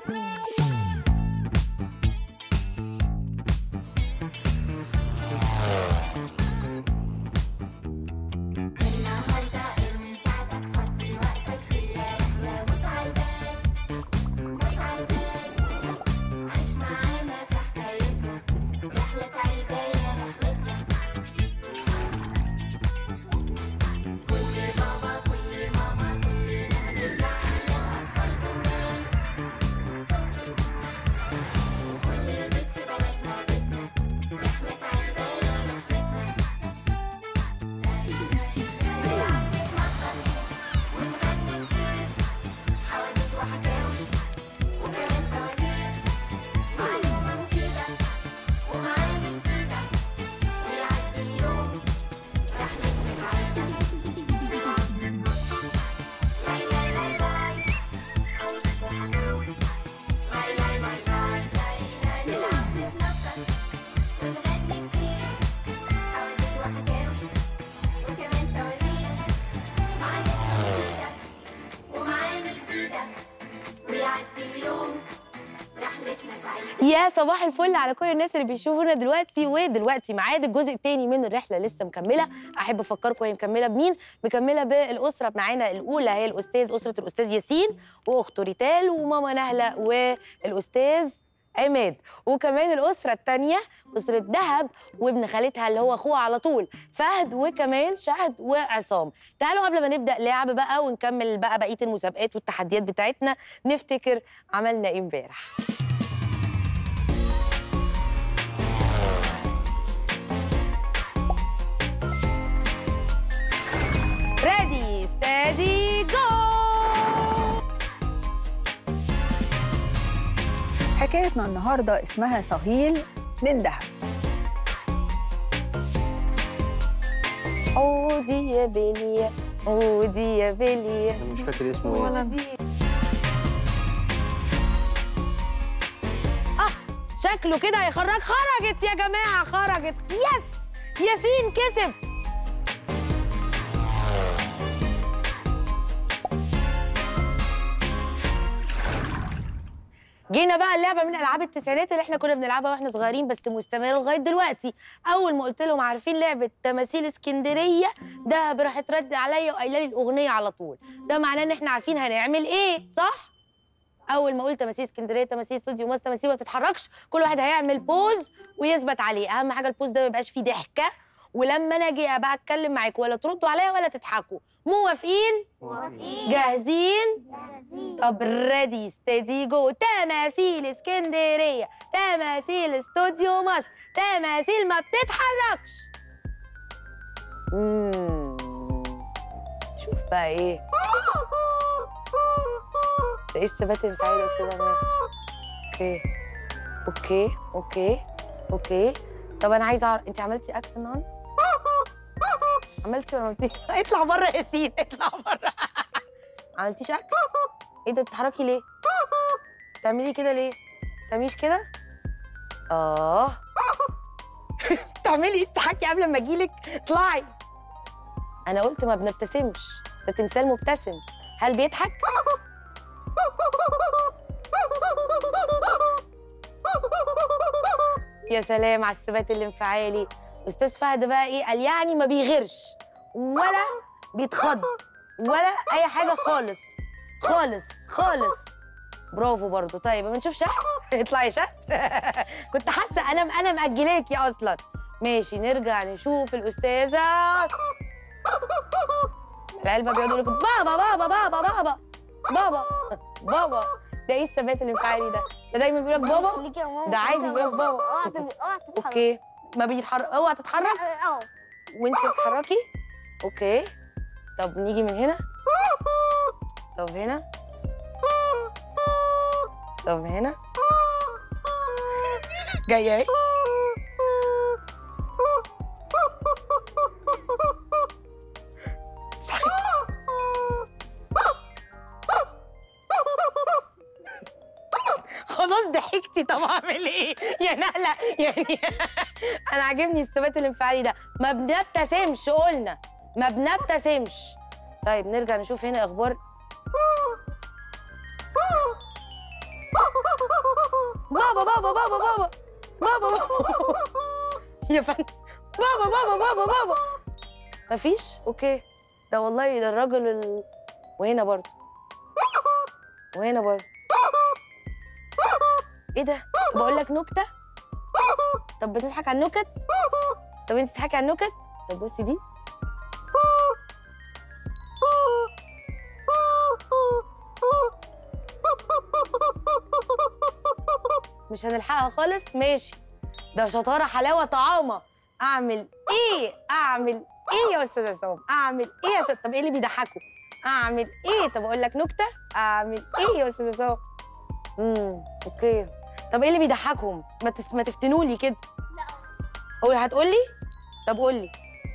النهارده ارمي ساعتك فضي وقتك فيا رحلة مش عالبال مش عالبال عيش معانا في حكايتنا رحلة سعيدة يا رحلتنا كل بابا كل ماما كلنا هنرجع يا أطفال جمال كل بيت في بلدنا بيتنا رحلة سعيدة يا رحلتنا نلعب نتنطط ونغني كتير حواديت وحكاوي وكمان فوازير معلومة مفيدة ومعاني جديدة ويعدي اليوم رحلتنا سعيدة لاي لاي لاي لاي حواديت وحكاوي لاي لاي لاي لاي لاي لاي نلعب نتنطط ونغني كتير حواديت وحكاوي وكمان فوازير معلومة مفيدة ومعاني جديدة ويعدي اليوم رحلتنا سعيدة يا صباح الفل على كل الناس اللي بيشوفونا دلوقتي ودلوقتي ميعاد الجزء الثاني من الرحله لسه مكمله احب افكركم هي مكمله بمين مكمله بالاسره معانا الاولى هي الاستاذ اسره الاستاذ ياسين واخته ريتال وماما نهله والاستاذ عماد وكمان الاسره الثانيه اسره دهب وابن خالتها اللي هو اخوها على طول فهد وكمان شهد وعصام تعالوا قبل ما نبدا لعب بقى ونكمل بقى بقيه المسابقات والتحديات بتاعتنا نفتكر عملنا ايه امبارح ريدي ستادي جو حكايتنا النهارده اسمها صهيل من دهب عودي يا بلية عودي يا بلية انا مش فاكر اسمه ايه عودي اه شكله كده هيخرج خرجت يا جماعة خرجت يس ياسين كسب جينا بقى اللعبه من العاب التسعينات اللي احنا كنا بنلعبها واحنا صغيرين بس مستمره لغايه دلوقتي اول ما قلت لهم عارفين لعبه تماثيل اسكندريه ده راحت رد عليا وقايله لي الاغنيه على طول ده معناه ان احنا عارفين هنعمل ايه صح اول ما قلت تماثيل اسكندريه تماثيل استوديو ماس تماثيل ما بتتحركش كل واحد هيعمل بوز ويثبت عليه اهم حاجه البوز ده ما يبقاش فيه ضحكه ولما انا اجي بقى اتكلم معاكم ولا تردوا عليا ولا تضحكوا موافقين جاهزين طب ريدي ستيدي جو تماثيل اسكندريه تماثيل استوديو مصر تماثيل ما بتتحركش مم. شوف بقى ايه ده ايه الثبات الانفعالي ده يا استاذ عماد اوكي اوكي اوكي اوكي طب انا عايزه اعرف انت عملتي اكل النهارده عملتي ولا ما عملتيش اطلع بره يا ياسين اطلع بره عملتيش اكل ايه ده بتتحركي ليه بتعملي كده ليه بتعمليش كده اه بتعملي تضحكي قبل ما اجيلك اطلعي انا قلت ما بنبتسمش ده تمثال مبتسم هل بيضحك يا سلام على الثبات الانفعالي استاذ فهد بقى ايه قال يعني ما بيغيرش ولا بيتخض ولا اي حاجه خالص خالص خالص برافو برضو طيب ما نشوف شهد اطلعي شهد كنت حاسه انا انا مأجلاكي اصلا ماشي نرجع نشوف الاستاذه العلبه بيقعدوا يقولوا لكم بابا بابا بابا بابا بابا بابا ده ايه الثبات الانفعالي ده ده دايما بيقول لك بابا ده عايز يقول لك بابا اوعى تب- اوعى تتحرك اوكي ما بيتحرك اوعى تتحرك اه وانت تتحركي اوكي طب نيجي من هنا طب هنا طب هنا جايه اهي خلاص ضحكتي طب اعمل ايه يا نهله يعني انا عاجبني الثبات الانفعالي ده ما بنبتسمش قلنا ما بنبتسمش طيب نرجع نشوف هنا اخبار بابا بابا بابا بابا بابا يا فندم بابا بابا بابا بابا مفيش اوكي ده والله ده الراجل ال... وهنا برضه وهنا برضه ايه ده بقول لك نكته طب بتضحك على النكت طب انت بتضحكي على النكت طب بصي دي مش هنلحقها خالص ماشي ده شطاره حلاوه طعامه اعمل ايه اعمل ايه يا استاذ عصام اعمل ايه يا شط طب ايه اللي بيضحكوا اعمل ايه طب اقول لك نكته اعمل ايه يا استاذ عصام امم اوكي طب ايه اللي بيضحكهم ما تس... ما تفتنولي كده لا قول هتقولي طب قولي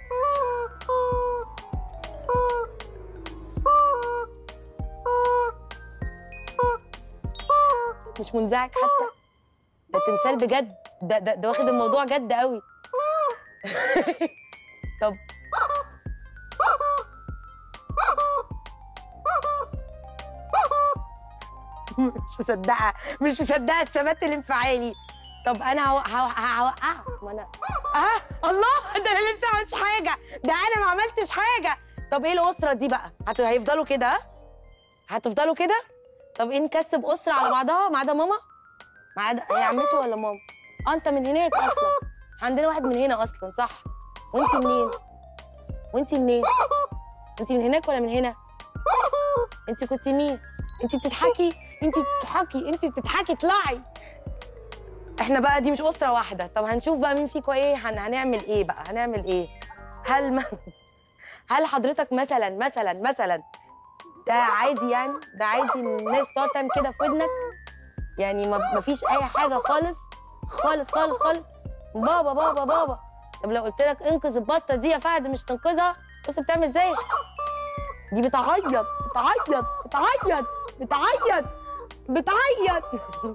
مش منزعج حتى ده تمثال بجد ده ده, ده واخد الموضوع جد قوي طب مش مصدقه مش مصدقه الثبات الانفعالي طب انا هو- هو- هوقعه ما انا اه الله ده انا لسه ما عملتش حاجه ده انا ما عملتش حاجه طب ايه الاسره دي بقى هت- هيفضلوا كده ها؟ هتفضلوا كده طب ايه نكسب اسره على بعضها ما عدا ماما ما عدا هي عمته ولا ماما اه انت من هناك اصلا عندنا واحد من هنا اصلا صح وانت منين وانت منين انت من هناك ولا من هنا انت كنت مين انت بتضحكي انت بتضحكي انت بتضحكي اطلعي احنا بقى دي مش اسره واحده طب هنشوف بقى مين فيكم ايه هن... هنعمل ايه بقى هنعمل ايه هل ما... هل حضرتك مثلا مثلا مثلا ده عادي يعني ده عادي الناس تقعد تعمل كده في ودنك يعني ما ما فيش اي حاجه خالص خالص خالص خالص بابا بابا بابا طب لو قلت لك انقذ البطه دي يا فهد مش تنقذها بص بتعمل ازاي دي بتعيط بتعيط بتعيط بتعيط بتعيط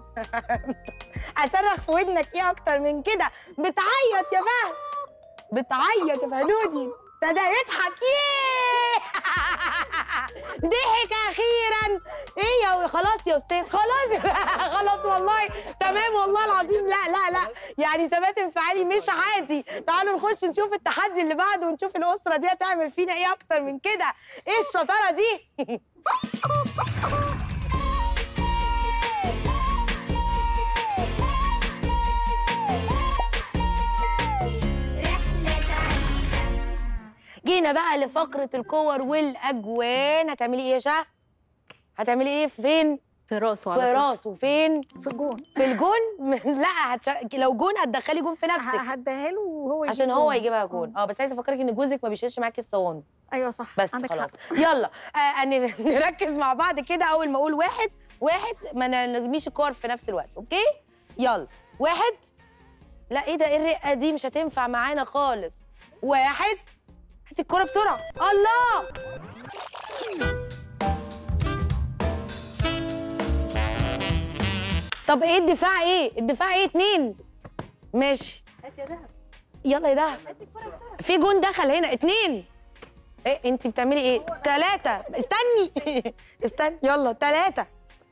اصرخ في ودنك ايه اكتر من كده بتعيط يا فهد بتعيط يا فهدودي ابتدى يضحك ياه ضحك اخيرا ايه يا خلاص يا استاذ خلاص خلاص والله تمام والله العظيم لا لا لا يعني ثبات انفعالي مش عادي تعالوا نخش نشوف التحدي اللي بعده ونشوف الاسره دي هتعمل فينا ايه اكتر من كده ايه الشطاره دي رحلة سعيدة جينا بقى لفقره الكور والاجوان هتعملي ايه يا شاه هتعملي ايه فين في راسه في راسه فين في الجون في الجون لا هتش... لو جون هتدخلي جون في نفسك هديها له وهو يجيب عشان هو جون. يجيبها جون اه بس عايزه افكرك ان جوزك ما بيشيلش معاكي الصواني ايوه صح بس عندك خلاص حق. يلا آه ن- نركز مع بعض كده اول ما اقول واحد واحد ما نرميش الكور في نفس الوقت اوكي يلا واحد لا ايه ده ايه الرقه دي مش هتنفع معانا خالص واحد هاتي الكوره بسرعه الله طب ايه الدفاع ايه الدفاع ايه اتنين ماشي هات يا دهب يلا يا دهب في جون دخل هنا اتنين ايه انت بتعملي ايه تلاتة استني استني يلا تلاتة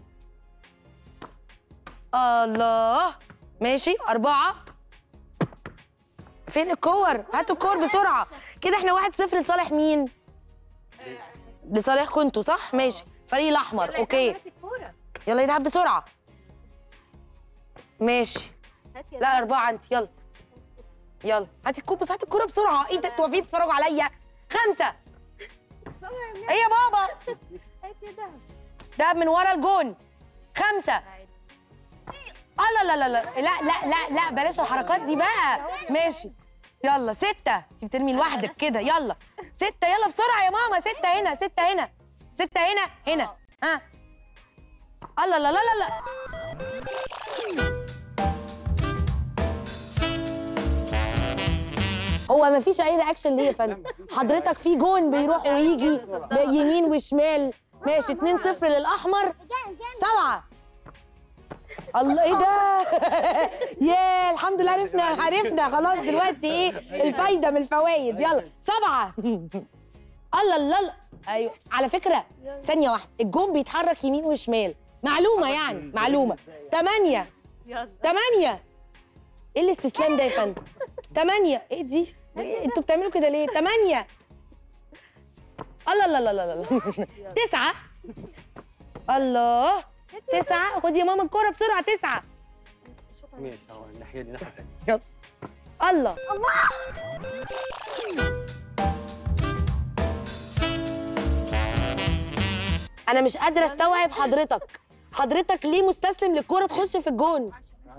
الله ماشي أربعة فين الكور هاتوا الكور بسرعة كده احنا واحد صفر لصالح مين لصالح كنتوا صح ماشي فريق الأحمر اوكي يلا يا دهب بسرعة ماشي لا أربعة أنت يلا يلا هاتي الكوب بس هاتي الكورة بسرعة ايه ده انتوا واقفين بتتفرجوا عليا خمسة ايه يا بابا ده من ورا الجون خمسة اه لا لا لا لا لا لا لا لا بلاش الحركات دي بقى ماشي يلا ستة انت بترمي لوحدك كده يلا ستة يلا بسرعة يا ماما ستة هنا ستة هنا ستة هنا هنا ها الله لا لا لا لا هو ما فيش اي رياكشن ليه يا فندم حضرتك في جون بيروح ويجي يمين وشمال ماشي 2 0 للاحمر سبعة الله ايه ده يا الحمد لله عرفنا عرفنا خلاص دلوقتي ايه الفايده من الفوائد يلا سبعة الله الله الله ايوه على فكره ثانيه واحده الجون بيتحرك يمين وشمال معلومه يعني معلومه ثمانية يلا تمانية ايه الاستسلام ده يا فندم تمانية ايه دي إيه انتوا بتعملوا كده ليه تمانية الله الله الله الله الله تسعة الله تسعة خد يا ماما الكورة بسرعة تسعة ماشي اهو الناحيه دي الناحيه الثانيه الله انا مش قادره استوعب حضرتك حضرتك ليه مستسلم للكوره تخش في الجون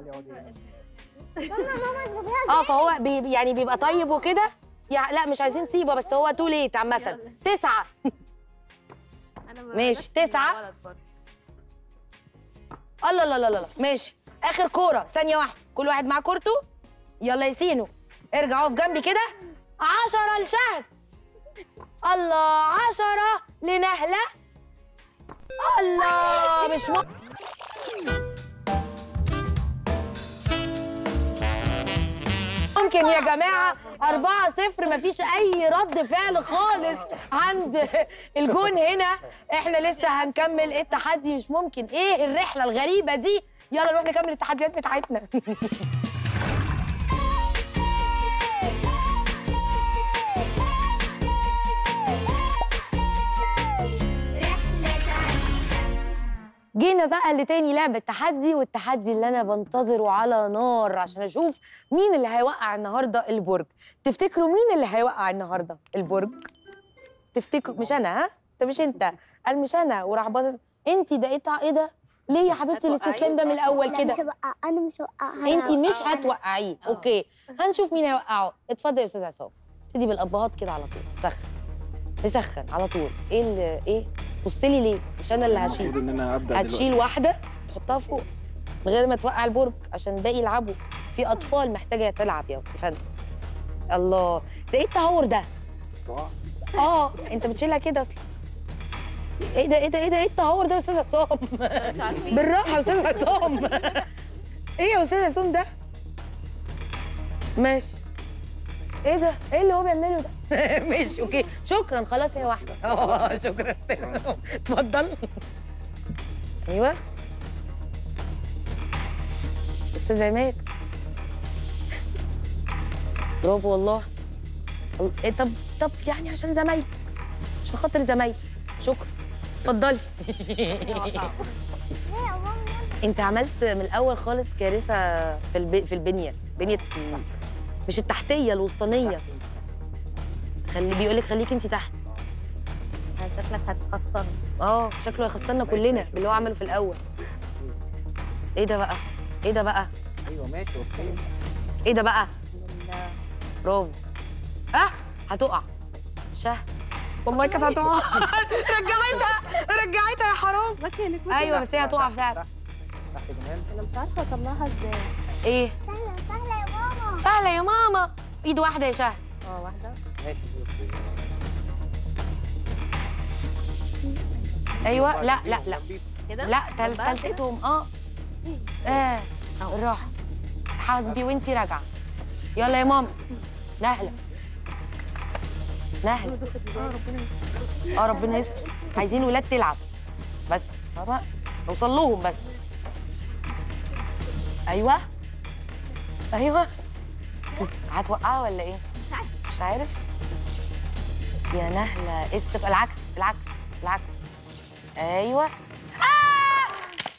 اه فهو بي يعني بيبقى طيب وكده يع- لا مش عايزين طيبه بس هو تو ليت عامه تسعه انا ما ماشي، بغشش من تسعة. الولد برضه. الله لا لا لا لا ماشي اخر كوره ثانيه واحده كل واحد معاه كورته يلا يا سينو ارجع اقف جنبي كده عشرة لشهد الله عشرة لنهلة الله مش م... ممكن يا جماعة أربعة صفر مفيش أي رد فعل خالص عند الجون هنا احنا لسه هنكمل التحدي مش ممكن ايه الرحلة الغريبة دي يلا نروح نكمل التحديات بتاعتنا رحلة سعيدة جينا بقى لتاني لعبة تحدي والتحدي اللي أنا بنتظره على نار عشان أشوف مين اللي هيوقع النهاردة البرج تفتكروا مين اللي هيوقع النهاردة البرج تفتكروا مش أنا ها ده مش أنت قال مش أنا وراح باصص أنت ده إيه تع- إيه ده ليه يا حبيبتي هتوقعيه؟ الاستسلام ده من الأول لا كده مش هوقع انا مش هوقعها انت مش هوقعها. هتوقعيه اه. اوكي هنشوف مين هيوقعه اتفضل يا استاذ عصام ابتدي بالابهات كده على طول سخن نسخن على طول ايه اللي ايه بصي لي ليه مش انا اللي هشيل المفروض ان انا ابدا هتشيل واحده تحطها فوق من غير ما توقع البرج عشان الباقي يلعبوا في اطفال محتاجه تلعب يا فندم الله ده ايه التهور ده دلوقتي اه انت بتشيلها كده اصلا ايه ده ايه ده ايه ده ايه التهور ده يا استاذ عصام مش عارفين بالراحه يا استاذ عصام ايه يا استاذ عصام ده ماشي ايه ده ايه اللي هو بيعمله ده ماشي اوكي شكرا خلاص هي واحده اه شكرا يا استاذ عصام. اتفضل ايوه استاذ عماد برافو والله ال- إيه طب طب يعني عشان زمايل عشان خاطر زمايل شكرا اتفضلي انت عملت من الاول خالص كارثه في الب... في البنيه بنيه مش التحتيه الوسطانيه خلي بيقول لك خليك انت تحت شكلك هتخسرني اه شكله هيخسرنا كلنا باللي هو عمله في الاول ايه ده بقى ايه ده بقى ايوه ماشي اوكي ايه ده بقى برافو اه هتقع شهد والله كانت هتقع رجعتها رجعتها يا حرام مكانك ايوه بس هي هتقع فعلا تحت كمان انا مش عارفه اطلعها ازاي ايه سهله سهله يا ماما سهله يا ماما ايد واحده يا شهد اه واحده ماشي اوكي ايوه لا لا لا كده لا تل جنبها كده؟ تلتتهم اه اه بالراحه حاسبي وانتي راجعه يلا يا ماما نهله نهله اه ربنا يستر عايزين ولاد تلعب بس فاهمه نوصل لهم بس ايوه ايوه هتوقعها ولا ايه مش عارفه مش عارف يا نهله ايه الثقه العكس العكس العكس ايوه آه!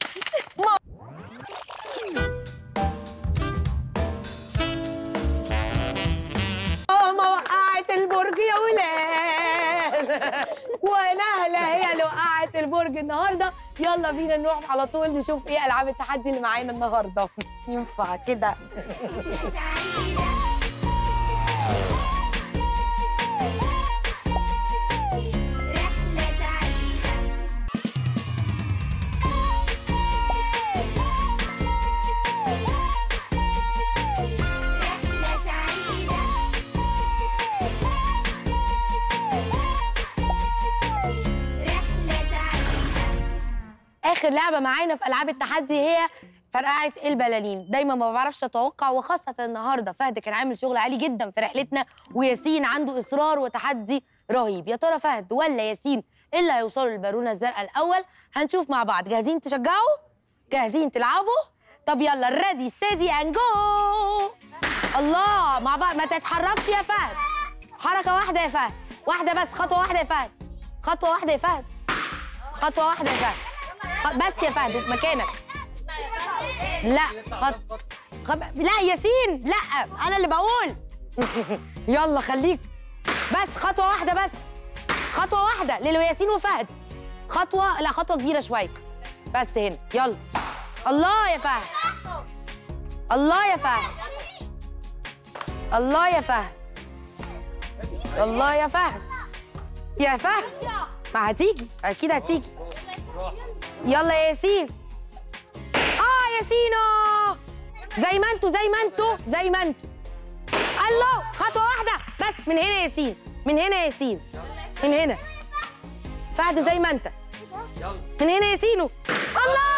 ماما وقعت البرج يا ولاد ونهله هي اللي وقعت البرج النهارده يلا بينا نروح على طول نشوف ايه العاب التحدي اللي معانا النهارده ينفع كده سعيدة رحلة سعيدة رحلة سعيدة رحلة سعيدة اخر لعبه معانا في العاب التحدي هي فرقعه البلالين دايما ما بعرفش اتوقع وخاصه النهارده فهد كان عامل شغل عالي جدا في رحلتنا وياسين عنده اصرار وتحدي رهيب يا ترى فهد ولا ياسين اللي هيوصلوا للبارونه الزرقاء الاول هنشوف مع بعض جاهزين تشجعوا جاهزين تلعبوا طب يلا ريدي ستيدي اند جو الله مع بعض ما تتحركش يا فهد حركه واحده يا فهد واحده بس خطوه واحده يا فهد خطوه واحده يا فهد خطوه واحده يا فهد خ- بس يا فهد مكانك لا خط... خب... لا ياسين لا انا اللي بقول يلا خليك بس خطوه واحده بس خطوه واحده للو ياسين وفهد خطوه لا خطوه كبيره شويه بس هنا يلا الله يا فهد الله يا فهد الله يا فهد الله يا فهد يا فهد ما هتيجي اكيد هتيجي يلا يا ياسين اه ياسينو زي ما انتوا زي ما انتوا زي ما انتوا الله خطوه واحده بس من هنا يا ياسين من هنا يا ياسين من هنا فهد زي ما انت من هنا يا ياسينو الله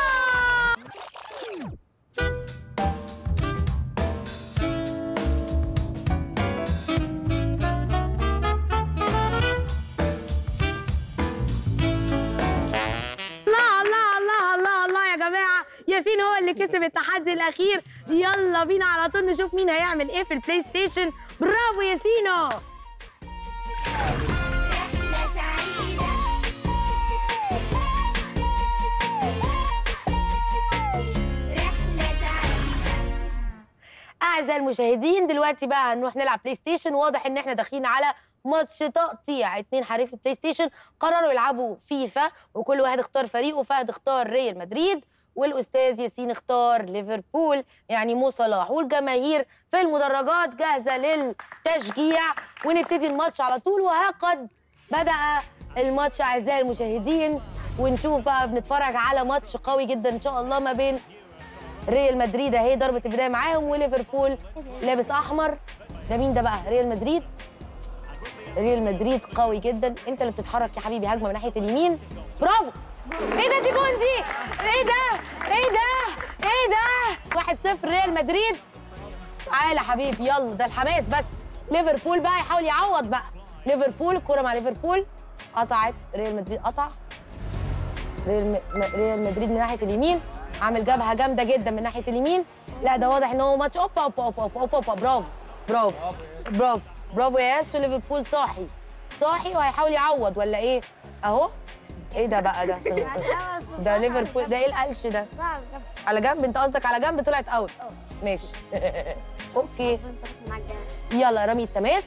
الله الله الله الله الله يا جماعه ياسين هو اللي كسب التحدي الاخير يلا بينا على طول نشوف مين هيعمل ايه في البلاي ستيشن برافو ياسينو رحلة سعيدة رحلة سعيدة اعزائي المشاهدين دلوقتي بقى هنروح نلعب بلاي ستيشن واضح ان احنا داخلين على ماتش تقطيع اتنين حريف بلاي ستيشن قرروا يلعبوا فيفا وكل واحد اختار فريقه فهد اختار ريال مدريد والاستاذ ياسين اختار ليفربول يعني مو صلاح والجماهير في المدرجات جاهزه للتشجيع ونبتدي الماتش على طول وهقد بدا الماتش اعزائي المشاهدين ونشوف بقى بنتفرج على ماتش قوي جدا ان شاء الله ما بين ريال مدريد اهي ضربه البدايه معاهم وليفربول لابس احمر ده مين ده بقى ريال مدريد ريال مدريد قوي جدا انت اللي بتتحرك يا حبيبي هجمه من ناحيه اليمين برافو ايه ده دي جون دي ايه ده ايه ده ايه ده واحد صفر ريال مدريد تعالى يا حبيبي يلا ده الحماس بس ليفربول بقى يحاول يعوض بقى ليفربول الكوره مع ليفربول قطعت ريال مدريد قطع ريال م... م- ريال مدريد من ناحيه اليمين عامل جبهه جامده جدا من ناحيه اليمين لا ده واضح ان هو ماتش اوبا اوبا اوبا اوبا اوبا, أوبا. برافو برافو برافو برافو يا ياسو ليفربول صاحي صاحي وهيحاول يعوض ولا ايه اهو ايه ده بقى ده ده ليفربول ده ايه القلش ده على جنب انت قصدك على جنب طلعت اوت ماشي اوكي يلا رمي التماس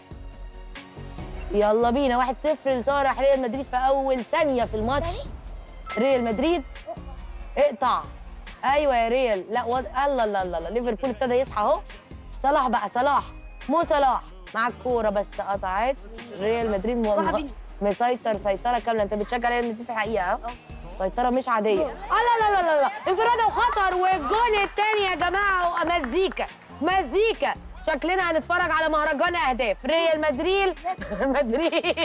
يلا بينا 1 0 لصالح ريال مدريد في اول ثانيه في الماتش ريال مدريد اقطع ايوه يا ريال لا وض... الله الله الله الله. ليفربول ابتدى يصحى اهو صلاح بقى صلاح مو صلاح مع الكوره بس قطعت ريال مدريد م... روح مغ- بينا. مسيطر سيطره كامله انت بتشجع ريال مدريد في الحقيقه ها سيطره مش عاديه لا لا لا لا لا انفراده وخطر والجون الثاني يا جماعه مزيكا مزيكا شكلنا هنتفرج على مهرجان اهداف ريال مدريد مدريد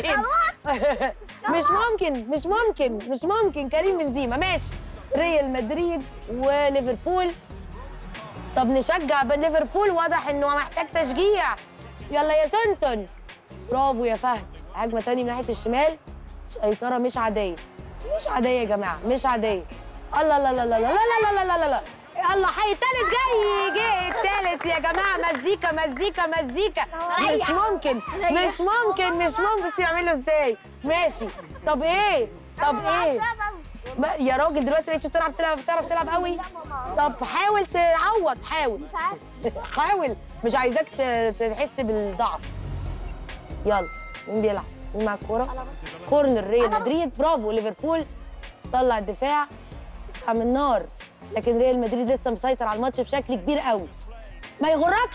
مش ممكن مش ممكن مش ممكن كريم بنزيما ماشي ريال مدريد وليفربول طب نشجع ليفربول واضح انه محتاج تشجيع يلا يا سونسون برافو يا فهد هجمه تاني من ناحيه الشمال سيطره مش عاديه مش عاديه يا جماعه مش عاديه الله لا لا لا لا لا لا لا لا لا لا الله حي التالت جاي جه التالت يا جماعه مزيكا مزيكا مزيكا مش ممكن مش ممكن مش ممكن بس يعملوا ازاي ماشي طب ايه طب ايه ما- يا راجل دلوقتي بقيتش بتلعب تلعب بتعرف تلعب قوي طب حاول تعوض حاول مش عارف حاول مش عايزاك ت- تحس بالضعف يلا مين بيلعب مين مع الكوره كورنر ريال مدريد برافو ليفربول طلع الدفاع من النار لكن ريال مدريد لسه مسيطر على الماتش بشكل كبير قوي ما يغركش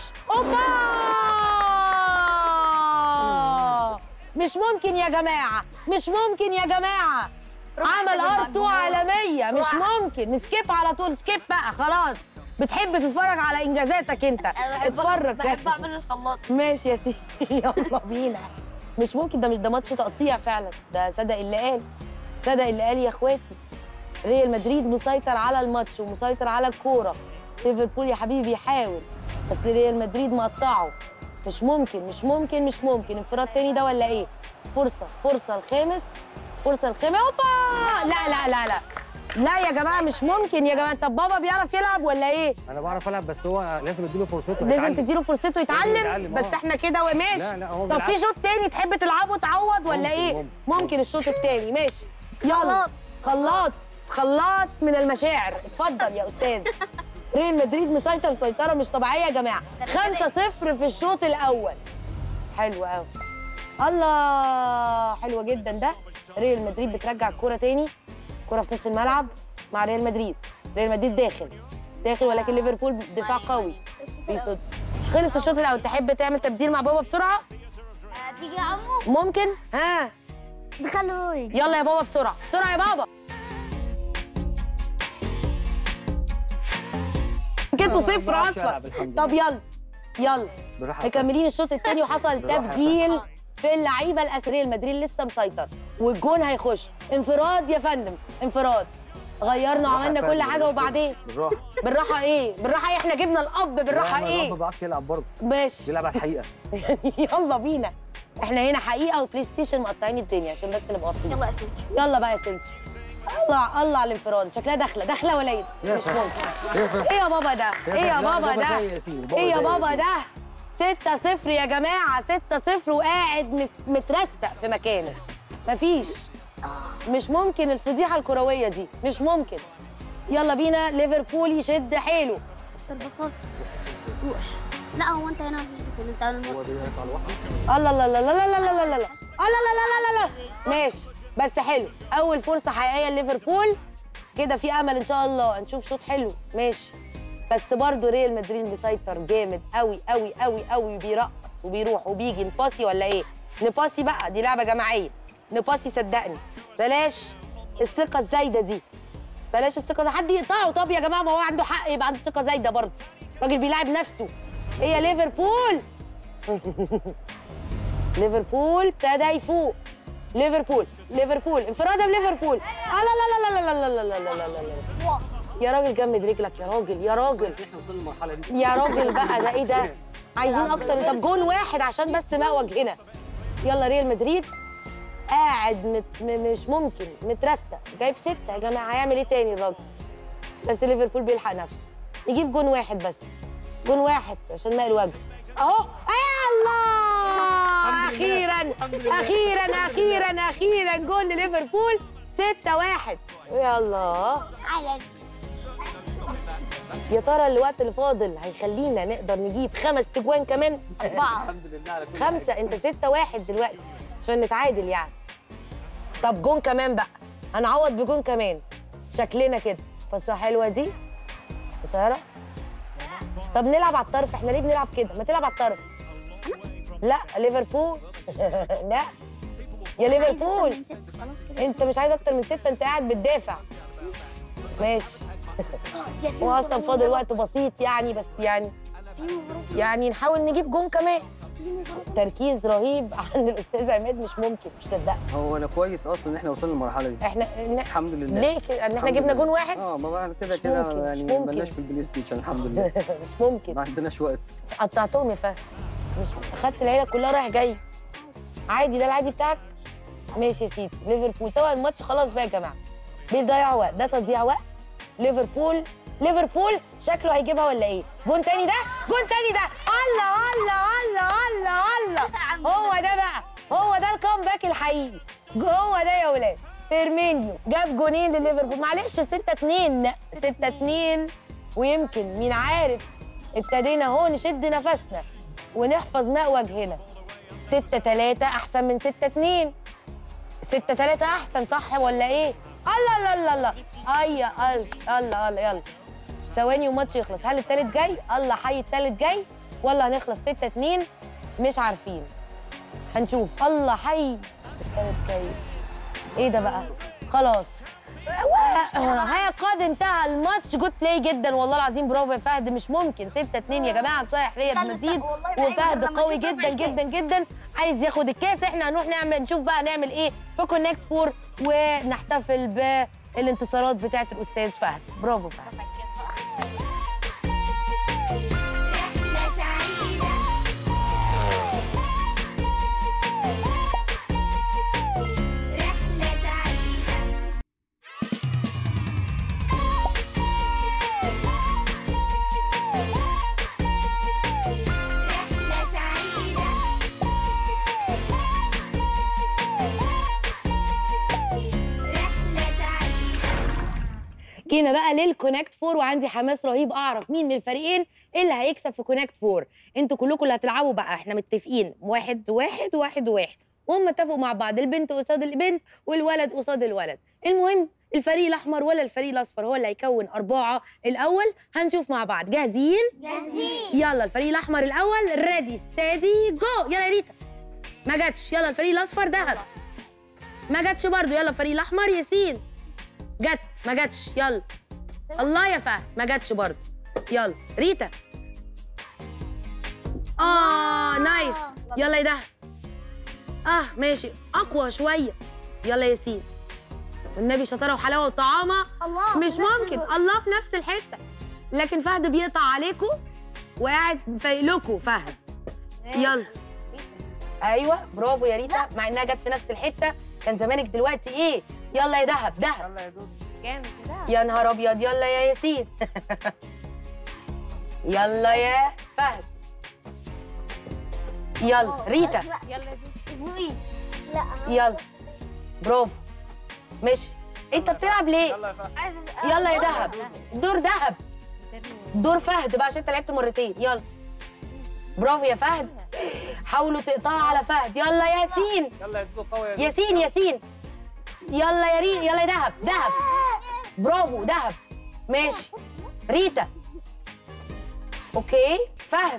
اوبا مش ممكن يا جماعه مش ممكن يا جماعه عمل ار عالميه مش ممكن نسكيب على طول سكيب بقى خلاص بتحب تتفرج على انجازاتك انت اتفرج بحب اعمل الخلاط ماشي يا سيدي يلا بينا مش ممكن ده مش ده ماتش تقطيع فعلا ده صدق اللي قال صدق اللي قال يا اخواتي ريال مدريد مسيطر على الماتش ومسيطر على الكوره ليفربول يا حبيبي يحاول بس ريال مدريد مقطعه مش ممكن مش ممكن مش ممكن انفراد تاني ده ولا ايه فرصه فرصه الخامس فرصه الخامس اوبا لا لا لا لا لا يا جماعه مش ممكن يا جماعه طب بابا بيعرف يلعب ولا ايه انا بعرف العب بس هو لازم اديله فرصته لازم يتعلم. تديله فرصته يتعلم يتعلم، بس آه. احنا كده وماشي لا لا هو طب في بيلعب. شوط تاني تحب تلعبه تعوض ولا ممكن، ايه ممكن. ممكن الشوط التاني ماشي يلا خلاط خلاط من المشاعر اتفضل يا استاذ ريال مدريد مسيطر سيطره مش طبيعيه يا جماعه 5 0 في الشوط الاول حلو قوي الله حلوه جدا ده ريال مدريد بترجع الكوره تاني كوره في نص الملعب مع ريال مدريد ريال مدريد داخل داخل ولكن ليفربول دفاع قوي بيصد خلص الشوط الاول تحب تعمل تبديل مع بابا بسرعه تيجي يا عمو ممكن ها دخلوا يجي يلا يا بابا بسرعه بسرعه يا بابا كنتوا أنا ما صفر بعرفش اصلا ألعب الحمد طب يلا يلا بالراحه مكملين الشوط الثاني وحصل بالراحة يا تبديل في اللعيبه الاساسيه المدريد لسه مسيطر والجون هيخش انفراد يا فندم انفراد غيرنا بالراحة وعملنا يا كل فندم، حاجه مش وبعدين بالراحه بالراحه ايه بالراحه ايه احنا جبنا الاب بالراحه لا، ايه ما بيعرفش يلعب برضه ماشي بيلعب على الحقيقه يلا بينا احنا هنا حقيقه وبلاي ستيشن مقطعين الدنيا عشان بس نبقى واضحين يلا يا سيدي يلا بقى يا سيدي الله الله على الانفراد شكلها داخله داخله ولا ايه يا مش فندم. ممكن ايه فا- ايه يا بابا ده يا ايه يا فندم. لا، بابا ده زي ياسين، بابا ايه يا زي بابا ياسين. ده 6 0 يا جماعه 6 0 وقاعد مس- مترستق في مكانه مفيش مش ممكن الفضيحه الكرويه دي مش ممكن يلا بينا ليفربول يشد حيله طب بخاف روح لا هو انت هنا مفيش دخول انت على هو بيقطع لوحده الله الله الله الله الله الله الله الله الله الله الله الله ماشي بس حلو اول فرصه حقيقيه لليفربول كده في امل ان شاء الله نشوف شوط حلو ماشي بس برضه ريال مدريد مسيطر جامد قوي قوي قوي قوي وبيرقص وبيروح وبيجي نباسي ولا ايه نباسي بقى دي لعبه جماعيه نباسي صدقني بلاش الثقه الزايده دي بلاش الثقه دي حد يقطعه طب يا جماعه ما هو عنده حق يبقى عنده ثقه زايده برضه راجل بيلاعب نفسه ايه يا ليفربول ليفربول ابتدى يفوق ليفربول ليفربول انفراده بليفربول لا لا لا لا لا لا لا لا لا لا لا لا يا راجل جمد رجلك يا راجل يا راجل احنا وصلنا للمرحله دي يا راجل بقى ده ايه ده عايزين اكتر طب جون واحد عشان بس مأوج هنا يلا ريال مدريد قاعد مت... م- مش ممكن مترستق جايب ستة يا جماعة هيعمل ايه تاني الراجل بس ليفربول بيلحق نفسه يجيب جون واحد بس جون واحد عشان ماء الوجه اهو يا الله اخيرا اخيرا اخيرا اخيرا جون لليفربول 6 1 يا الله عايز يا ترى الوقت اللي فاضل هيخلينا نقدر نجيب خمس تجوان كمان اربعه الحمد لله على كل خمسة انت ستة واحد دلوقتي عشان نتعادل يعني طب جون كمان بقى هنعوض بجون كمان شكلنا كده بصة حلوة دي قصيرة طب نلعب على الطرف احنا ليه بنلعب كده ما تلعب على الطرف لا ليفربول لا يا ليفربول خلاص كده انت مش عايز اكتر من ستة انت قاعد بتدافع ماشي هو اصلا فاضل وقت بسيط يعني بس يعني يعني نحاول نجيب جون كمان تركيز رهيب عند الاستاذ عماد مش ممكن مش صدق هو انا كويس اصلا ان احنا وصلنا للمرحله دي احنا إن- الحمد لله ليه كده ان احنا الحمد جبنا لله. جون واحد اه ما بقى كده مش كده ممكن، مش يعني ممكن. مالناش في البلاي ستيشن الحمد لله مش ممكن ما عندناش وقت قطعتهم يا فهد مش اخدت العيله كلها رايح جاي عادي ده العادي بتاعك ماشي يا سيدي ليفربول طبعا الماتش خلاص بقى يا جماعه بيضيع وقت ده تضييع وقت ليفربول ليفربول شكله هيجيبها ولا ايه جون تاني ده جون تاني ده الله الله الله الله الله هو ده بقى هو ده الكامباك الحقيقي هو ده يا ولاد فيرمينيو جاب جونين لليفربول معلش 6 2 6 2 ويمكن مين عارف ابتدينا اهو نشد نفسنا ونحفظ ماء وجهنا 6 3 احسن من 6 2 6 3 احسن صح ولا ايه الله الله الله الله ايوه الله الله الله يلا ثواني وماتش يخلص هل التالت جاي الله حي التالت جاي ولا هنخلص 6 2 مش عارفين هنشوف الله حي التالت جاي ايه ده بقى خلاص و- ها قد انتهى الماتش جود بلاي جدا والله العظيم برافو يا فهد مش ممكن 6 2 يا جماعه نصيح ريال استنى، مزيد استنى، والله بقى وفهد لما قوي نشوف جدا ربع جدا الكاس. جدا عايز ياخد الكاس احنا هنروح نعمل نشوف بقى نعمل ايه في كونكت فور ونحتفل بالانتصارات بتاعه الاستاذ فهد برافو فهد رحلة سعيدة رحلة سعيدة جينا بقى للكونكت فور وعندي حماس رهيب اعرف مين من الفريقين اللي هيكسب في كونكت فور انتوا كلكم اللي هتلعبوا بقى احنا متفقين واحد واحد واحد واحد وهم اتفقوا مع بعض البنت قصاد البنت والولد قصاد الولد المهم الفريق الاحمر ولا الفريق الاصفر هو اللي هيكون اربعه الاول هنشوف مع بعض جاهزين جاهزين يلا الفريق الاحمر الاول ريدي ستادي جو يلا يا ريتا ما جاتش يلا الفريق الاصفر دهب ما جاتش برضو يلا الفريق الاحمر ياسين جت ما جاتش يلا الله يا فهد ما جاتش برضو يلا ريتا اه نايس يلا يا دهب اه ماشي اقوى شويه يلا ياسين والنبي شطاره وحلاوه وطعامه الله مش ممكن الله في نفس الحته لكن فهد بيقطع عليكم وقاعد فايقلكوا فهد يلا ايوه برافو يا ريتا مع انها جت في نفس الحته كان زمانك دلوقتي ايه يلا يا دهب دهب يلا يا دود جامد كده يا نهار ابيض يلا يا ياسين يلا يا فهد يلا ريتا يلا يا دود ازنقي لا يلا برافو ماشي انت بتلعب ليه يلا يا فهد عايزه يلا يا دهب دور دهب بترمي دور فهد بقى عشان انت لعبت مرتين يلا برافو يا فهد حاولوا تقطعوا على فهد يلا ياسين يلا يا دود قوي يا دود ياسين ياسين يلا يا ريتا يلا يا دهب دهب برافو دهب ماشي ريتا اوكي فهد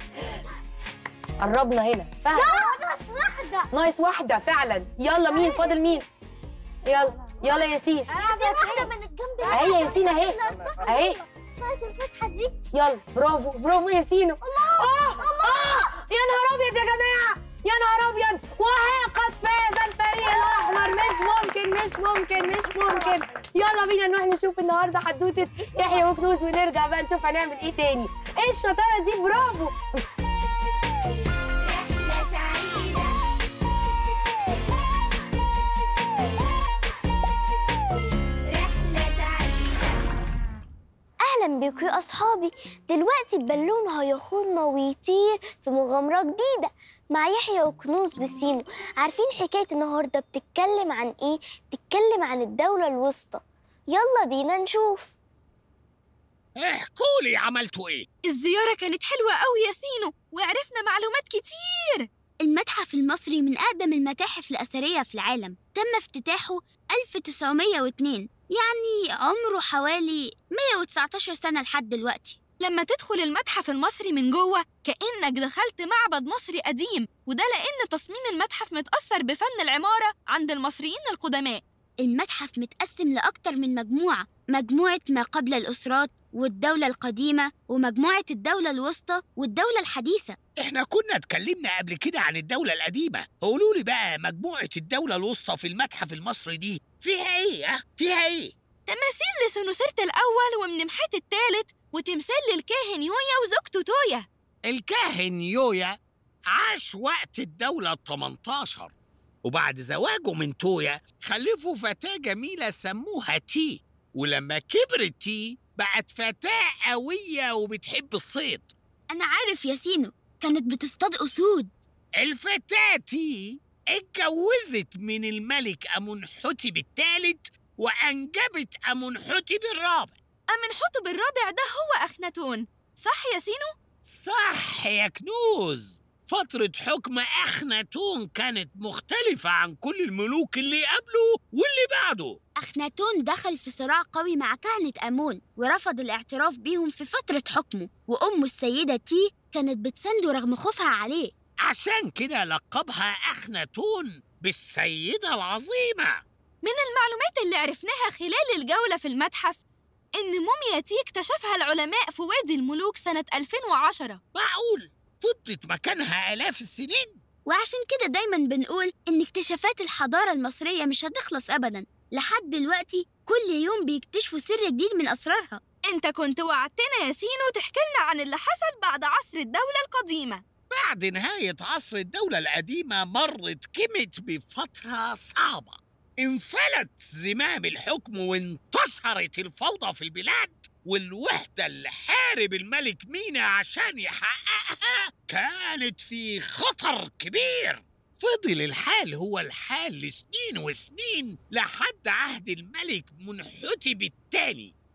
قربنا هنا فهد بس واحده نايس واحده فعلا يلا مين فاضل مين يلا يلا ياسين ياسين واحده من الجنب اهي يا ياسين اهي اهي ناقص الفتحه دي يلا برافو برافو ياسينو الله الله يا نهار ابيض يا جماعه يا نهار ابيض وها قد فاز الفريق الاحمر مش ممكن مش ممكن مش ممكن يلا بينا نروح نشوف النهارده حدوته يحيى وكنوز ونرجع بقى نشوف هنعمل ايه تاني ايه الشطاره دي برافو رحلة سعيدة رحلة سعيدة اهلا بيكم يا اصحابي دلوقتي البالون هياخدنا ويطير في مغامره جديده مع يحيى وكنوز بسينو عارفين حكايه النهارده بتتكلم عن ايه بتتكلم عن الدوله الوسطى يلا بينا نشوف احكوا لي عملتوا ايه الزيارة كانت حلوة قوي يا سينو وعرفنا معلومات كتير المتحف المصري من أقدم المتاحف الأثرية في العالم تم افتتاحه 1902 يعني عمره حوالي 119 سنة لحد دلوقتي لما تدخل المتحف المصري من جوه كأنك دخلت معبد مصري قديم وده لأن تصميم المتحف متأثر بفن العمارة عند المصريين القدماء المتحف متقسم لأكتر من مجموعة مجموعة ما قبل الأسرات والدولة القديمة ومجموعة الدولة الوسطى والدولة الحديثة احنا كنا اتكلمنا قبل كده عن الدولة القديمة قولوا لي بقى مجموعة الدولة الوسطى في المتحف المصري دي فيها ايه اه؟ فيها ايه تماثيل لسنوسرت الأول ومنمحات الثالث وتمثال للكاهن يويا وزوجته تويا الكاهن يويا عاش وقت الدولة ال 18 وبعد زواجه من تويا خلفوا فتاة جميلة سموها تي ولما كبرت تي بقت فتاة قوية وبتحب الصيد أنا عارف ياسينو كانت بتصطاد أسود الفتاة تي اتجوزت من الملك أمنحتب الثالث وأنجبت أمنحتب الرابع أمنحتب الرابع ده هو أخناتون صح يا سينو؟ صح يا كنوز فترة حكم أخناتون كانت مختلفة عن كل الملوك اللي قبله واللي بعده أخناتون دخل في صراع قوي مع كهنة أمون ورفض الاعتراف بيهم في فترة حكمه وأمه السيدة تي كانت بتسنده رغم خوفها عليه عشان كده لقبها أخناتون بالسيدة العظيمة من المعلومات اللي عرفناها خلال الجولة في المتحف إن موميا تي اكتشفها العلماء في وادي الملوك سنة 2010 معقول فضلت مكانها آلاف السنين وعشان كده دايما بنقول إن اكتشافات الحضارة المصرية مش هتخلص أبدا لحد دلوقتي كل يوم بيكتشفوا سر جديد من أسرارها أنت كنت وعدتنا يا سينو تحكي لنا عن اللي حصل بعد عصر الدولة القديمة بعد نهاية عصر الدولة القديمة مرت كيمت بفترة صعبة انفلت زمام الحكم وانتشرت الفوضى في البلاد والوحدة اللي حارب الملك مينا عشان يحققها كانت في خطر كبير فضل الحال هو الحال لسنين وسنين لحد عهد الملك منحتب الثاني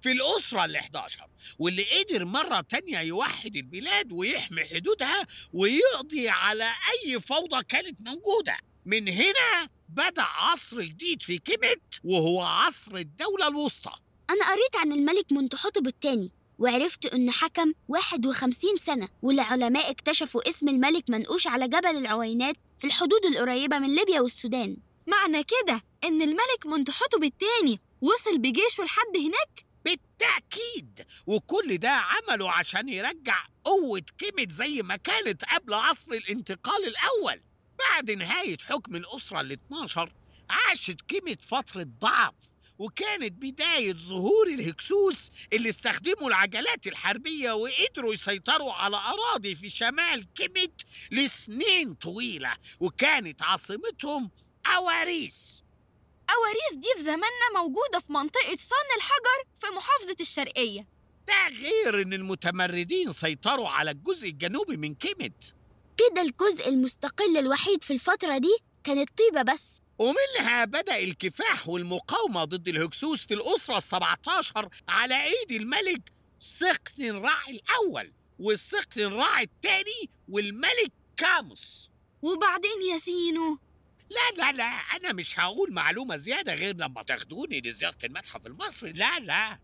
في الأسرة ال 11 واللي قدر مرة تانية يوحد البلاد ويحمي حدودها ويقضي على أي فوضى كانت موجودة من هنا بدأ عصر جديد في كيميت وهو عصر الدولة الوسطى أنا قريت عن الملك منتحتب الثاني وعرفت إنه حكم 51 سنة والعلماء اكتشفوا اسم الملك منقوش على جبل العوينات في الحدود القريبة من ليبيا والسودان معنى كده إن الملك منتحتب التاني وصل بجيشه لحد هناك بالتأكيد وكل ده عمله عشان يرجع قوة كيميت زي ما كانت قبل عصر الانتقال الأول بعد نهاية حكم الأسرة ال 12 عاشت كيميت فترة ضعف وكانت بداية ظهور الهكسوس اللي استخدموا العجلات الحربية وقدروا يسيطروا على أراضي في شمال كيميت لسنين طويلة وكانت عاصمتهم أواريس أواريس دي في زماننا موجودة في منطقة صن الحجر في محافظة الشرقية ده غير إن المتمردين سيطروا على الجزء الجنوبي من كيميت كده الجزء المستقل الوحيد في الفترة دي كانت طيبة بس ومنها بدأ الكفاح والمقاومة ضد الهكسوس في الأسرة السبعتاشر على أيد الملك سقن راع الأول والسقن راع الثاني والملك كاموس وبعدين يا سينو لا لا لا أنا مش هقول معلومة زيادة غير لما تاخدوني لزيارة المتحف المصري لا لا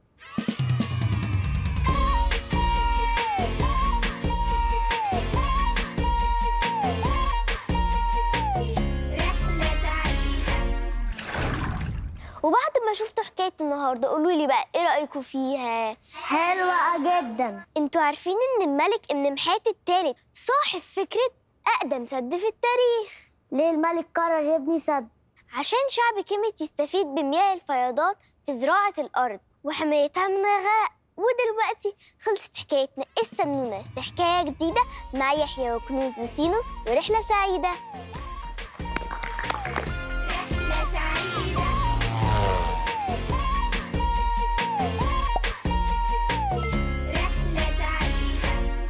رحلة سعيدة وبعد ما شفتوا حكاية النهاردة قولوا لي بقى ايه رأيكم فيها؟ حلوة جدا انتوا عارفين ان الملك ابن محات التالت صاحب فكرة أقدم سد في التاريخ ليه الملك قرر يبني سد؟ عشان شعب كيميت يستفيد بمياه الفيضان في زراعة الأرض وحمايتها من الغرق ودلوقتي خلصت حكايتنا استنونا في حكاية جديدة مع يحيى وكنوز وسينو ورحلة سعيدة رحلة سعيدة رحلة سعيدة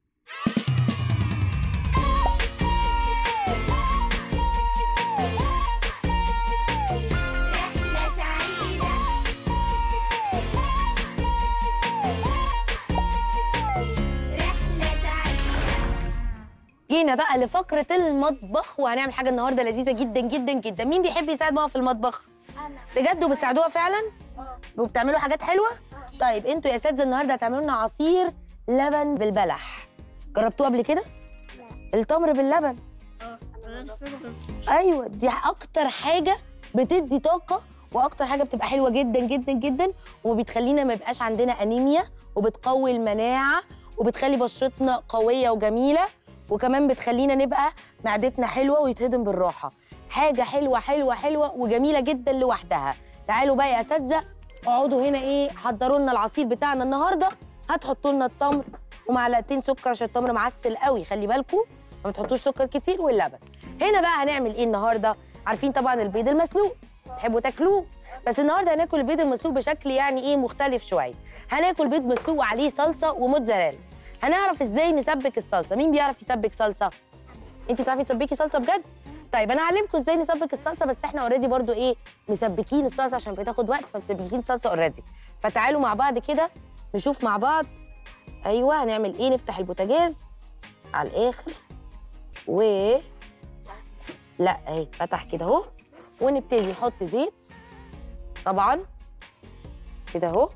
رحلة سعيدة رحلة سعيدة جينا بقى لفقرة المطبخ وهنعمل حاجة النهاردة لذيذة جدا جدا جدا مين بيحب يساعد ماما في المطبخ؟ بجد وبتساعدوها فعلا؟ وبتعملوا حاجات حلوة؟ طيب انتوا يا اساتذة النهاردة هتعملوا لنا عصير لبن بالبلح جربتوه قبل كده؟ التمر باللبن ايوه دي اكتر حاجة بتدي طاقة واكتر حاجة بتبقى حلوة جدا جدا جدا وبتخلينا ما يبقاش عندنا انيميا وبتقوي المناعة وبتخلي بشرتنا قوية وجميلة وكمان بتخلينا نبقى معدتنا حلوه ويتهضم بالراحه حاجه حلوه حلوه حلوه وجميله جدا لوحدها تعالوا بقى يا اساتذه اقعدوا هنا ايه حضروا لنا العصير بتاعنا النهارده هتحطوا لنا التمر ومعلقتين سكر عشان التمر معسل قوي خلي بالكم ما تحطوش سكر كتير واللبن هنا بقى هنعمل ايه النهارده عارفين طبعا البيض المسلوق تحبوا تاكلوه بس النهارده هناكل البيض المسلوق بشكل يعني ايه مختلف شويه هناكل بيض مسلوق وعليه صلصه وموتزاريلا هنعرف ازاي نسبك الصلصه مين بيعرف يسبك صلصه انت بتعرفي تسبكي صلصه بجد طيب انا هعلمكم ازاي نسبك الصلصه بس احنا اوريدي برضو ايه مسبكين الصلصه عشان بتاخد وقت فمسبكين صلصه اوريدي فتعالوا مع بعض كده نشوف مع بعض ايوه هنعمل ايه نفتح البوتاجاز على الاخر و لا اهي فتح كده اهو ونبتدي نحط زيت طبعا كده اهو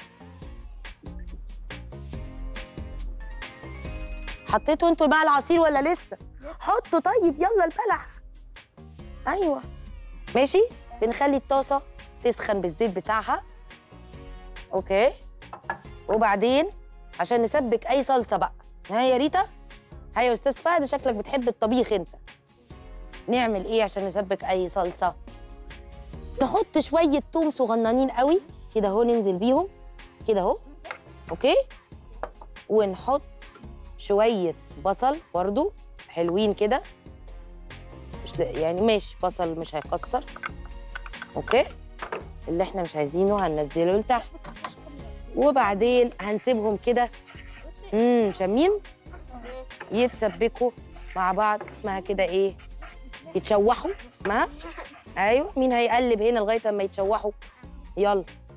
حطيتوا انتوا بقى العصير ولا لسه حطوا طيب يلا البلح ايوه ماشي بنخلي الطاسه تسخن بالزيت بتاعها اوكي وبعدين عشان نسبك اي صلصه بقى ها يا ريتا ها يا استاذ فهد شكلك بتحب الطبيخ انت نعمل ايه عشان نسبك اي صلصه نحط شويه توم صغننين قوي كده اهو ننزل بيهم كده اهو اوكي ونحط شويه بصل برضو حلوين كده مش ل- يعني ماشي بصل مش هيكسر اوكي اللي احنا مش عايزينه هننزله لتحت وبعدين هنسيبهم كده امم شامين يتسبكوا مع بعض اسمها كده ايه يتشوحوا اسمها ايوه مين هيقلب هنا لغايه اما يتشوحوا يلا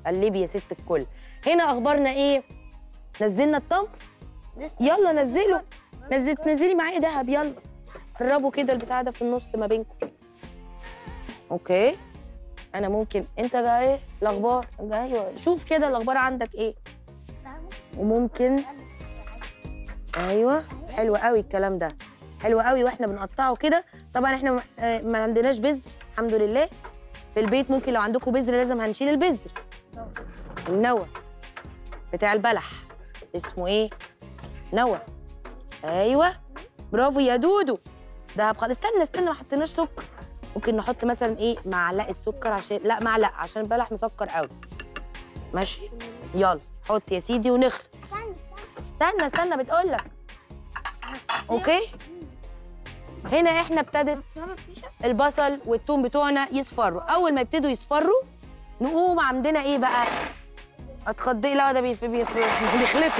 قلبي يا ست الكل هنا اخبارنا ايه نزلنا التمر يلا نزله نزل نزلي معايا دهب يلا قربوا كده البتاع ده في النص ما بينكم اوكي انا ممكن انت جاي ايه الاخبار ايوه شوف كده الاخبار عندك ايه وممكن ايوه حلو قوي الكلام ده حلو قوي واحنا بنقطعه كده طبعا احنا م- آه، ما عندناش بذر الحمد لله في البيت ممكن لو عندكم بذر لازم هنشيل البذر النوى بتاع البلح اسمه ايه نوى ايوه برافو يا دودو ده خلاص استنى استنى ما حطيناش سكر ممكن نحط مثلا ايه معلقه سكر عشان لا معلقه عشان البلح مسكر قوي ماشي يلا حط يا سيدي ونخلط استنى استنى بتقول لك اوكي هنا احنا ابتدت البصل والثوم بتوعنا يصفروا اول ما يبتدوا يصفروا نقوم عندنا ايه بقى اتخضي لا ده بيف- بيف- بيخلطوا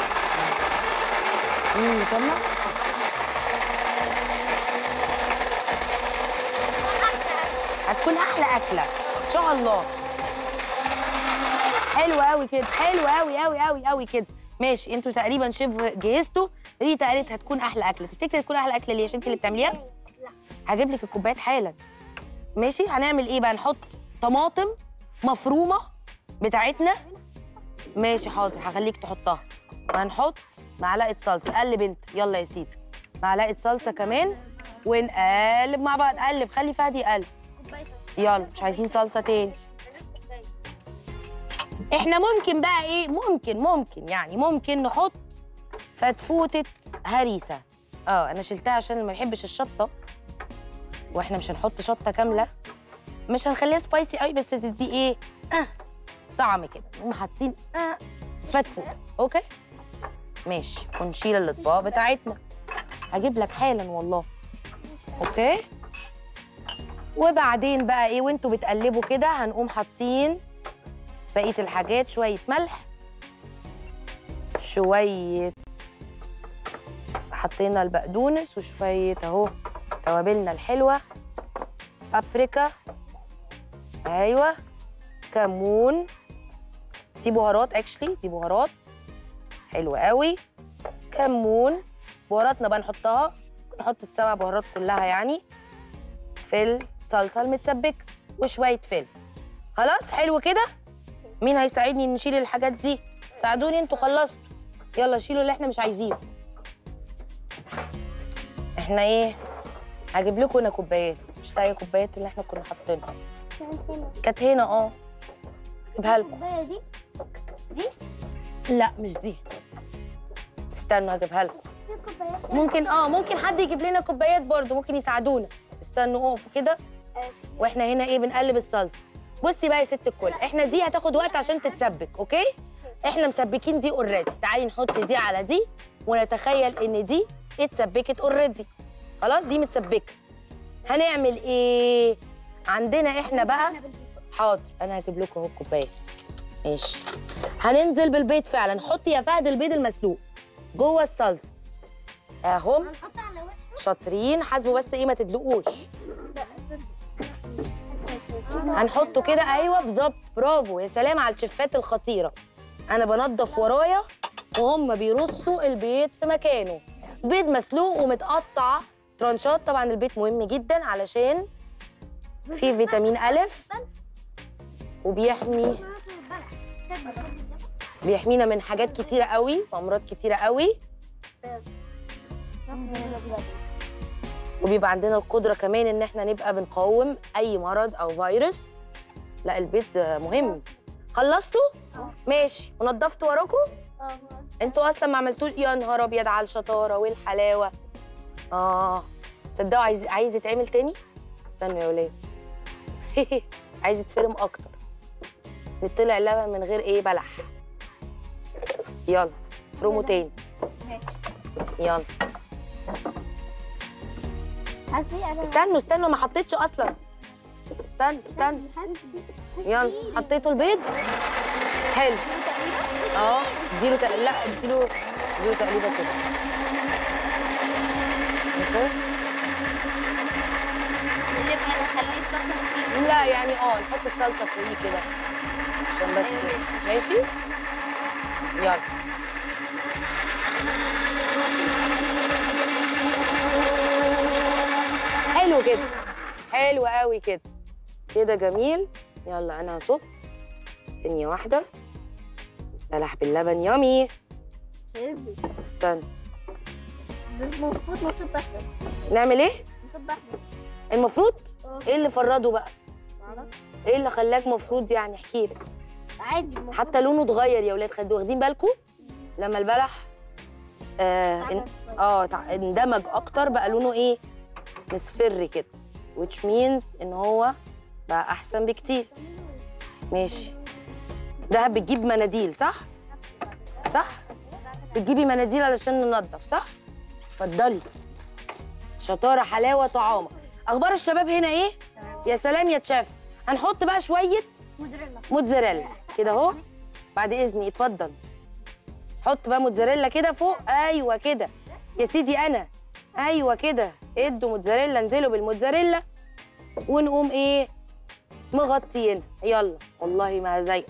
امم سامع هتكون احلى اكله ان شاء الله حلو قوي كده حلو قوي قوي قوي قوي كده ماشي انتوا تقريبا شبه جهزتوا ريتا قالت هتكون احلى اكله تفتكري تكون احلى اكله ليه عشان انت اللي بتعمليها هجيب لك الكوبايات حالا ماشي هنعمل ايه بقى نحط طماطم مفرومه بتاعتنا ماشي حاضر هخليك تحطها وهنحط معلقه صلصه قلب انت يلا يا سيدي معلقه صلصه كمان ونقلب مع بعض قلب خلي فهد يقلب يلا مش عايزين صلصه تاني احنا ممكن بقى ايه ممكن ممكن يعني ممكن نحط فتفوته هريسه اه انا شلتها عشان اللي ما بيحبش الشطه واحنا مش هنحط شطه كامله مش هنخليها سبايسي قوي بس تدي ايه اه طعم كده نقوم حاطين اه فتفوته اوكي ماشي ونشيل الاطباق بتاعتنا هجيب لك حالا والله اوكي وبعدين بقى ايه وانتوا بتقلبوا كده هنقوم حاطين بقيه الحاجات شويه ملح شويه حطينا البقدونس وشويه اهو توابلنا الحلوه بابريكا ايوه كمون دي بهارات اكشلي دي بهارات حلوه قوي كمون بهاراتنا بقى نحطها نحط السبع بهارات كلها يعني في الصلصه المتسبكه وشويه فلفل خلاص حلو كده مين هيساعدني نشيل الحاجات دي ساعدوني انتوا خلصتوا يلا شيلوا اللي احنا مش عايزينه احنا ايه هجيب لكم هنا كوبايات مش لاقي كوبايات اللي احنا كنا حاطينها كانت هنا اه اجيبها لكم الكوبايه دي دي لا مش دي استنوا اجيبها لكم في كوبايات ممكن اه ممكن حد يجيب لنا كوبايات برضو ممكن يساعدونا استنوا اقفوا كده واحنا هنا ايه بنقلب الصلصه بصي بقى يا ست الكل احنا دي هتاخد وقت عشان تتسبك اوكي احنا مسبكين دي اوريدي تعالي نحط دي على دي ونتخيل ان دي اتسبكت اوريدي خلاص دي متسبكه هنعمل ايه عندنا احنا بقى حاضر انا هجيب لكم اهو الكوبايه ماشي هننزل بالبيض فعلا حطي يا فهد البيض المسلوق جوه الصلصه اهم هنحط على وش شاطرين حاسبوا بس ايه ما تدلقوش هنحطه كده ايوه بالظبط برافو يا سلام على الشفات الخطيره انا بنضف ورايا وهم بيرصوا البيض في مكانه بيض مسلوق ومتقطع ترانشات طبعا البيض مهم جدا علشان فيه فيتامين الف وبيحمي بيحمينا من حاجات كتيره قوي وامراض كتيره قوي وبيبقى عندنا القدره كمان ان احنا نبقى بنقاوم اي مرض او فيروس لا البيض مهم خلصتوا ماشي ونضفتوا وراكم انتوا اصلا ما عملتوش يا نهار ابيض على الشطاره والحلاوه اه تصدقوا عايز عايز يتعمل تاني استنوا يا ولاد عايز يتفرم اكتر نطلع اللبن من غير ايه بلح يلا افرموا تاني يلا استنوا استنوا ما حطيتش اصلا استنى استنى يلا حطيتوا البيض حلو اه اديله تق... لا اديله اديله تقليبه كده اوكي لا يعني اه نحط الصلصه فوقيه كده عشان بس ماشي يلا حلو كده حلو قوي كده كده جميل يلا انا هصب ثانية واحدة بلح باللبن يامي استنى المفروض نصب احنا نعمل ايه؟ نصب احنا المفروض اه. ايه اللي فرده بقى؟ ايه اللي خلاك مفروض يعني احكي لي عادي المفروض حتى لونه اتغير يا ولاد خدوا واخدين بالكم لما البلح آه ان- اه تع- اندمج اكتر بقى لونه ايه مصفر كده which means ان هو بقى احسن بكتير ماشي ده بتجيب مناديل صح صح بتجيبي مناديل علشان ننضف صح اتفضلي شطاره حلاوه طعامه اخبار الشباب هنا ايه يا سلام يا تشاف هنحط بقى شويه موتزاريلا كده اهو بعد اذني اتفضل حط بقى موتزاريلا كده فوق ايوه كده يا سيدي انا ايوه كده ادوا موتزاريلا انزلوا بالموتزاريلا ونقوم ايه مغطيينها يلا والله ما هزيقك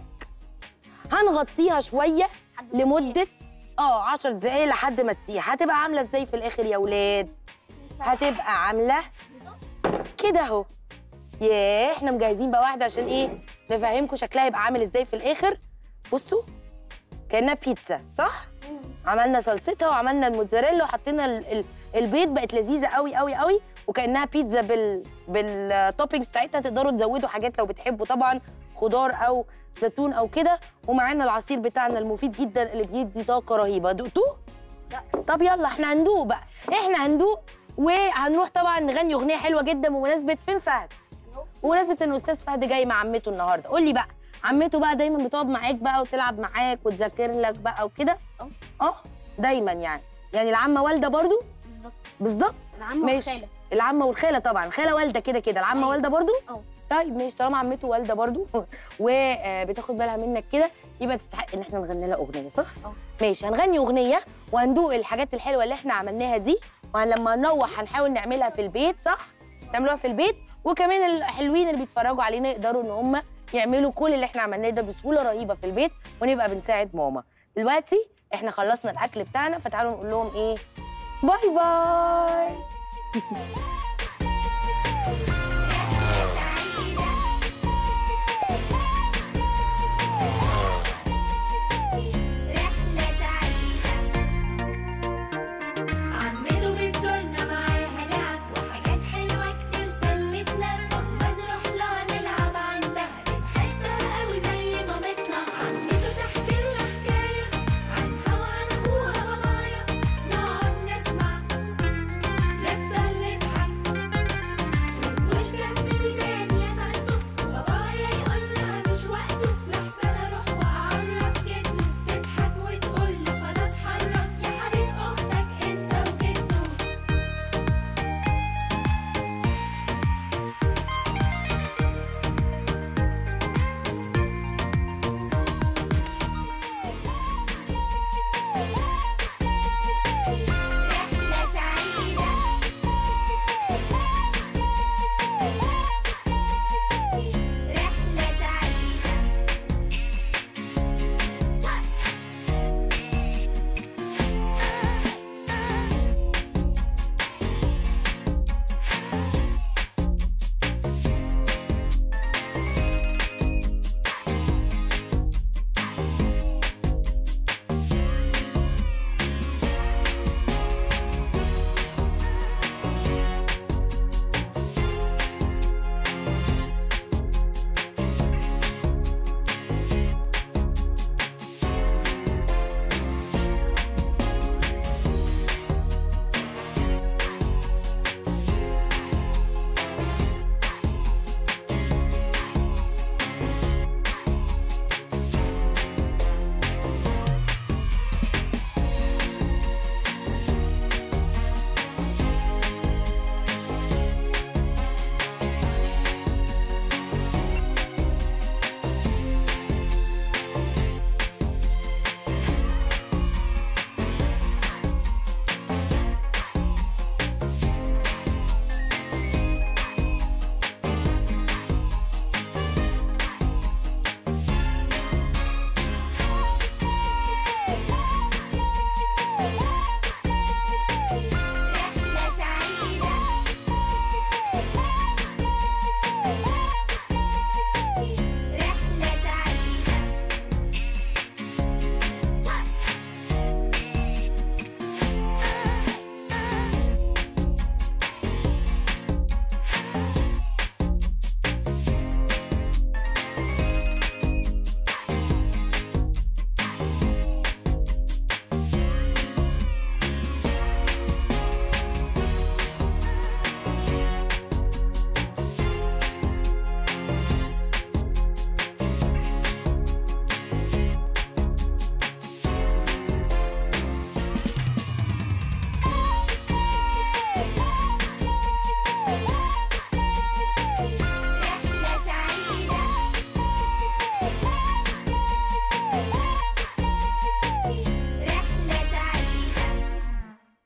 هنغطيها شويه لمده اه 10 دقايق لحد ما تسيح هتبقى عامله ازاي في الاخر يا ولاد هتبقى عامله كده اهو ياه احنا مجهزين بقى واحده عشان ايه نفهمكم شكلها يبقى عامل ازاي في الاخر بصوا كانها بيتزا صح عملنا صلصتها وعملنا الموتزاريلا وحطينا ال- ال- البيض بقت لذيذه قوي قوي قوي وكانها بيتزا بال بالتوبينجز بتاعتها تقدروا تزودوا حاجات لو بتحبوا طبعا خضار او زيتون او كده ومعانا العصير بتاعنا المفيد جدا اللي بيدي طاقه رهيبه دقتوه طب يلا احنا هندوق بقى احنا هندوق وهنروح طبعا نغني اغنيه حلوه جدا بمناسبه فين فهد بمناسبه ان الاستاذ فهد جاي مع عمته النهارده قول لي بقى عمته بقى دايما بتقعد معاك بقى وتلعب معاك وتذاكر لك بقى وكده اه. اه دايما يعني يعني العمه والده برضو بالظبط بالظبط العم ماشي والخالة العمه والخاله طبعا الخاله والده كده كده العمه أيوة. والده برضو اه. طيب ماشي طالما عمته والده برضو وبتاخد بالها منك كده يبقى تستحق ان احنا نغني لها اغنيه صح اه. ماشي هنغني اغنيه وهندوق الحاجات الحلوه اللي احنا عملناها دي ولما نروح هنحاول نعملها في البيت صح نعملوها في البيت وكمان الحلوين اللي بيتفرجوا علينا يقدروا ان هم يعملوا كل اللي احنا عملناه ده بسهوله رهيبه في البيت ونبقى بنساعد ماما دلوقتي احنا خلصنا الاكل بتاعنا فتعالوا نقول لهم ايه باي باي